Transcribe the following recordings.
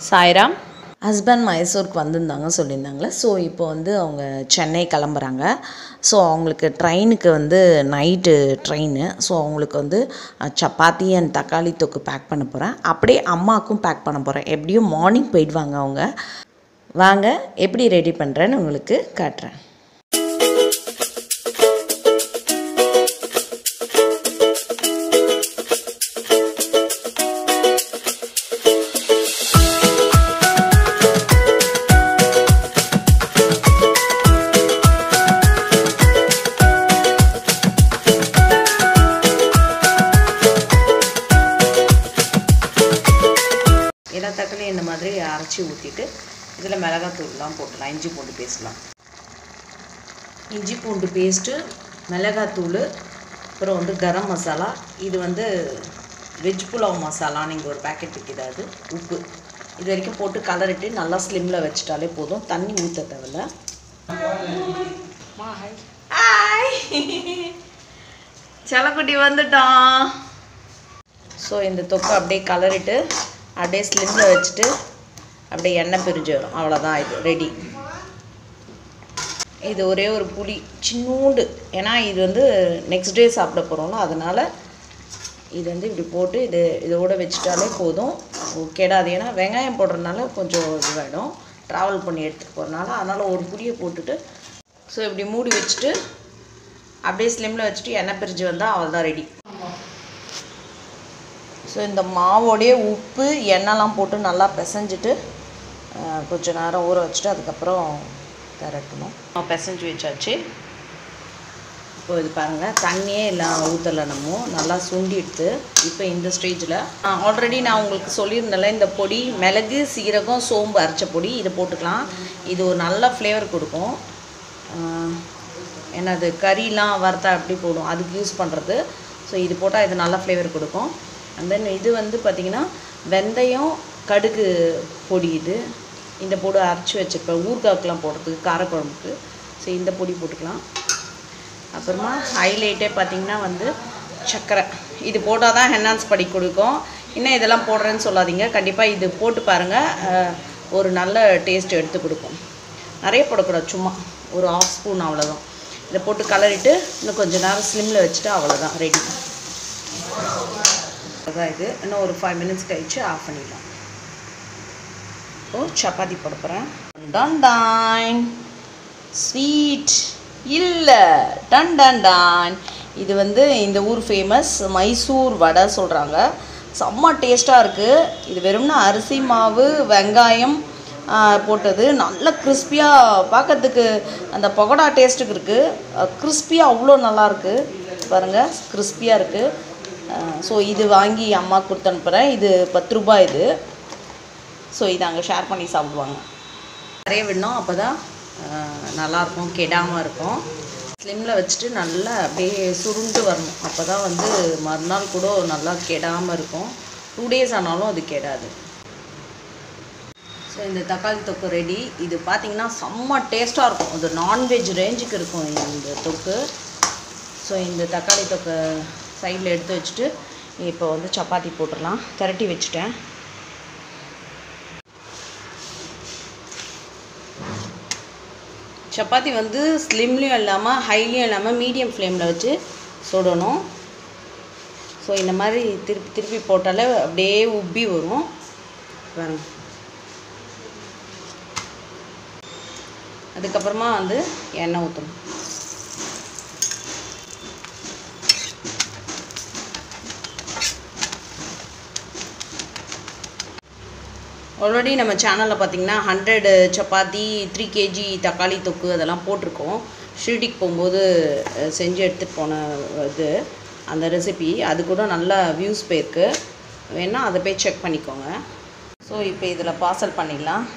Sairam husband மைசூருக்கு வந்திருந்தாங்க சொல்லியிருந்தாங்களே so இப்போ வந்து அவங்க சென்னை கிளம்புறாங்க ஸோ அவங்களுக்கு ட்ரெயினுக்கு வந்து நைட்டு ட்ரெயின் ஸோ அவங்களுக்கு வந்து அஹ், சப்பாத்தி அண்ட் தக்காளி தொக்கு பேக் பண்ண போகிறேன் அப்படியே அம்மாவுக்கும் பேக் பண்ண போகிறேன் எப்படியும் மார்னிங் போயிடுவாங்க அவங்க வாங்க எப்படி ரெடி பண்ணுறேன்னு உங்களுக்கு காட்டுறேன் எல்லா தக்காளியும் இந்த மாதிரி அரைச்சி ஊற்றிட்டு இதில் மிளகாத்தூள்லாம் போட்டுடலாம் இஞ்சி பூண்டு பேஸ்ட்லாம் இஞ்சி பூண்டு பேஸ்ட்டு மிளகாத்தூள் அப்புறம் வந்து கரம் மசாலா இது வந்து வெஜ் புலாவ் மசாலா நீங்கள் ஒரு பேக்கெட் விற்கிது அது உப்பு இது வரைக்கும் போட்டு கலரிட்டு நல்லா ஸ்லிம்மில் வச்சுட்டாலே போதும் தண்ணி ஊற்ற தேவையில்ல ஹாய் செல்லக்குட்டி வந்துட்டான் ஸோ இந்த தொக்கை அப்படியே கலரிட்டு அப்படியே ஸ்லிம்மில் வச்சுட்டு அப்படியே எண்ணெய் பிரிஞ்சு வரும் அவ்வளோதான் இது ரெடி இது ஒரே ஒரு புளி சின்னூண்டு ஏன்னா இது வந்து நெக்ஸ்ட் டே சாப்பிட போகிறோம்ல அதனால் இது வந்து இப்படி போட்டு இது இதோட வச்சுட்டாலே போதும் கெடாது ஏன்னா வெங்காயம் போடுறதுனால கொஞ்சம் இதுவாகிடும் ட்ராவல் பண்ணி எடுத்துகிட்டு போகிறனால அதனால் ஒரு புளியை போட்டுட்டு ஸோ இப்படி மூடி வச்சுட்டு அப்படியே ஸ்லிம்மில் வச்சுட்டு எண்ணெய் பிரிஞ்சு வந்தால் அவ்வளோதான் ரெடி ஸோ இந்த மாவோடைய உப்பு எண்ணெய்லாம் போட்டு நல்லா பிசைஞ்சிட்டு அஹ், கொஞ்ச நேரம் ஊற வச்சுட்டு அதுக்கப்புறம் திரட்டணும் பிசைஞ்சு வச்சாச்சு இப்போ இது பாருங்கள் தண்ணியே இல்லை ஊற்றலை நம்ம நல்லா சுண்டி எடுத்து இப்போ இந்த ஸ்டேஜில் ஆல்ரெடி நான் உங்களுக்கு சொல்லியிருந்தேன்ல இந்த பொடி மிளகு சீரகம் சோம்பு அரைச்ச பொடி இதை போட்டுக்கலாம் இது ஒரு நல்ல ஃப்ளேவர் கொடுக்கும் அஹ், என்னது கறிலாம் வறுத்தா எப்படி போடும் அதுக்கு யூஸ் பண்ணுறது ஸோ இது போட்டால் இது நல்ல ஃப்ளேவர் கொடுக்கும் அண்ட் தென் இது வந்து பார்த்திங்கன்னா வெந்தயம் கடுகு பொடி இது இந்த பொடி அரைச்சி வச்சுருப்பேன் ஊறுகாய்க்கெலாம் போடுறதுக்கு காரக்குழம்புக்கு ஸோ இந்த பொடி போட்டுக்கலாம் அப்புறமா ஹைலைட்டே பார்த்திங்கன்னா வந்து சர்க்கரை இது போட்டால் தான் ஹென்னான்ஸ் படி கொடுக்கும் இன்னும் இதெல்லாம் போடுறேன்னு சொல்லாதீங்க கண்டிப்பாக இது போட்டு பாருங்கள் அஹ், ஒரு நல்ல டேஸ்ட் எடுத்து கொடுக்கும் நிறைய போடக்கூடாது சும்மா ஒரு ஆஃப் ஸ்பூன் அவ்வளோதான் இதை போட்டு கலரிட்டு இன்னும் கொஞ்சம் நேரம் ஸ்லிம்மில் வச்சுட்டு அவ்வளோதான் ரெடி அதான் இது இன்னும் ஒரு ஃபைவ் மினிட்ஸ் கழிச்சு ஆஃப் பண்ணிடலாம் ஓ சப்பாத்தி போட போகிறேன் டன் டான் ஸ்வீட் இல்லை டன் டன் டான் இது வந்து இந்த ஊர் ஃபேமஸ் மைசூர் வடை சொல்கிறாங்க செம்ம டேஸ்ட்டாக இருக்குது இது வெறும்னா அரிசி மாவு வெங்காயம் ஆ, போட்டது நல்ல கிறிஸ்பியாக பார்க்கறதுக்கு அந்த பகோடா டேஸ்ட்டுக்கு இருக்குது கிறிஸ்பியாக அவ்வளோ நல்லாயிருக்கு பாருங்கள் கிறிஸ்பியாக இருக்குது ஸோ இது வாங்கி அம்மா கொடுத்து அனுப்புகிறேன் இது பத்து ரூபாய் இது ஸோ இதை அங்கே ஷேர் பண்ணி சாப்பிடுவாங்க நிறைய விடணும் அப்போ தான் நல்லாயிருக்கும் கெடாமல் இருக்கும் ஸ்லிம்மில் வச்சுட்டு நல்லா அப்படியே சுருண்டு வரணும் அப்போ தான் வந்து மறுநாள் கூட நல்லா கெடாமல் இருக்கும் டூ டேஸ் ஆனாலும் அது கெடாது ஸோ இந்த தக்காளி தொக்கு ரெடி இது பார்த்தீங்கன்னா செம்ம டேஸ்ட்டாக இருக்கும் அது நான்வெஜ் ரேஞ்சுக்கு இருக்கும் இந்த தொக்கு ஸோ இந்த தக்காளி தொக்கை சைடில் எடுத்து வச்சுட்டு இப்போ வந்து சப்பாத்தி போட்டுடலாம் திரட்டி வச்சுட்டேன் சப்பாத்தி வந்து ஸ்லிம்லேயும் இல்லாமல் ஹைலியும் இல்லாமல் மீடியம் ஃப்ளேமில் வச்சு சுடணும் ஸோ இந்த மாதிரி திருப்பி திருப்பி போட்டாலே அப்படியே உப்பி வரும் பாருங்க அதுக்கப்புறமா வந்து எண்ணெய் ஊற்றணும் ஆல்ரெடி நம்ம சேனலில் பார்த்தீங்கன்னா ஹண்ட்ரடு சப்பாத்தி த்ரீ கேஜி தக்காளி தொக்கு அதெல்லாம் போட்டிருக்கோம் ஷீரடிக்கு போகும்போது அஹ், செஞ்சு எடுத்துகிட்டு போன இது அந்த ரெசிபி அது கூட நல்லா வியூஸ் போயிருக்கு வேணால் அதை போய் செக் பண்ணிக்கோங்க ஸோ இப்போ இதில் பார்சல் பண்ணிடலாம்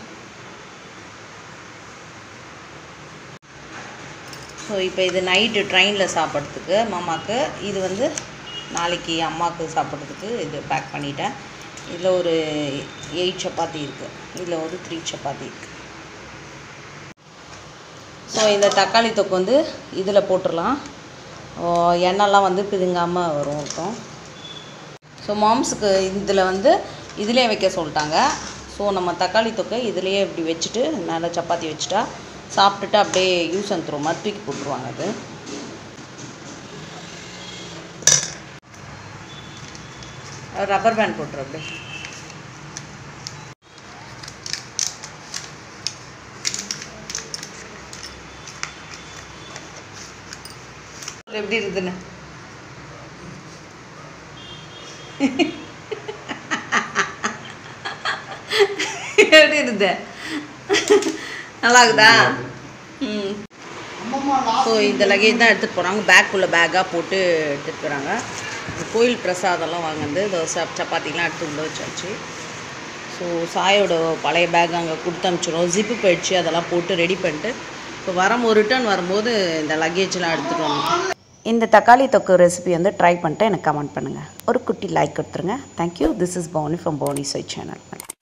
ஸோ இப்போ இது நைட்டு ட்ரெயினில் சாப்பிட்றதுக்கு மாமாவுக்கு இது வந்து நாளைக்கு அம்மாவுக்கு சாப்பிட்றதுக்கு இது பேக் பண்ணிட்டேன் இதில் ஒரு எயிட் சப்பாத்தி இருக்குது இதில் ஒரு த்ரீ சப்பாத்தி இருக்குது ஸோ இந்த தக்காளி தொக்கு வந்து இதில் போட்டுடலாம் ஓ, எண்ணெய்லாம் வந்து பிதுங்காமல் வரும் இருக்கும் ஸோ மாம்ஸுக்கு இதில் வந்து இதிலே வைக்க சொல்லிட்டாங்க ஸோ நம்ம தக்காளி தொக்கை இதுலேயே இப்படி வச்சுட்டு மேலே சப்பாத்தி வச்சுட்டா சாப்பிட்டுட்டு அப்படியே யூஸ் அண்ட் த்ரோ மாதிரி தூக்கி போட்டுருவாங்க அது ரப்பர் பேண்ட் போட்டுரு அப்படியே எப்படி இருக்குதுன்னு எப்படி இருந்த நல்லா இருக்குதா ம் ஸோ இந்த லக்கேஜ் தான் எடுத்துகிட்டு போகிறாங்க பேக்குள்ளே பேக்காக போட்டு எடுத்துகிட்டு போகிறாங்க கோயில் பிரசாதம்லாம் வாங்குறது தோசை சப்பாத்திலாம் எடுத்து உள்ள வச்சாச்சு ஸோ சாயோட பழைய பேக் அங்கே கொடுத்து அனுப்பிச்சிடும் ஜிப்பு போயிடுச்சு அதெல்லாம் போட்டு ரெடி பண்ணிட்டு இப்போ வரும் ரிட்டர்ன் வரும்போது இந்த லக்கேஜ்லாம் எடுத்துகிட்டு வரணும் இந்த தக்காளி தொக்கு ரெசிபி வந்து ட்ரை பண்ணிட்டு எனக்கு கமெண்ட் பண்ணுங்கள் ஒரு குட்டி லைக் கொடுத்துருங்க thank you this is Pavuni from Pavuni Sai channel